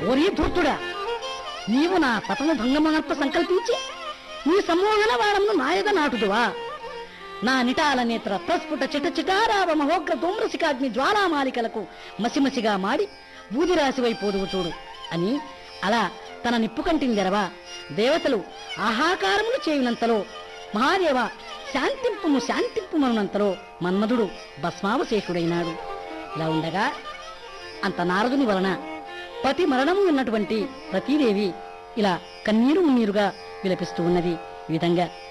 ఓరి ధూర్తుడా నీవు నా తపన భంగమార్ప సంకల్పించి నీ సమ్మోహన వారమును నాయద నాటుదువా నా నిటాల నేత్ర ప్రస్ఫుట చిట చిటారావ మహోగ్ర ధూమ్రసికాగ్ని జ్వాలామాలికలకు మసిమసిగా మాడి బూదిరాశివైపోదువు చూడు అని అలా తన నిప్పు కంటిందెరవా దేవతలు ఆహాకారములు చేయునంతలో మహాదేవ శాంతింపుము శాంతింపుమనునంతలో మన్మధుడు భస్మావశేషుడైనాడు ఇలా ఉండగా అంత నారదుని వలన పతి మరణము ఉన్నటువంటి ప్రతీదేవి ఇలా కన్నీరు మున్నీరుగా విలపిస్తూ ఉన్నది ఈ విధంగా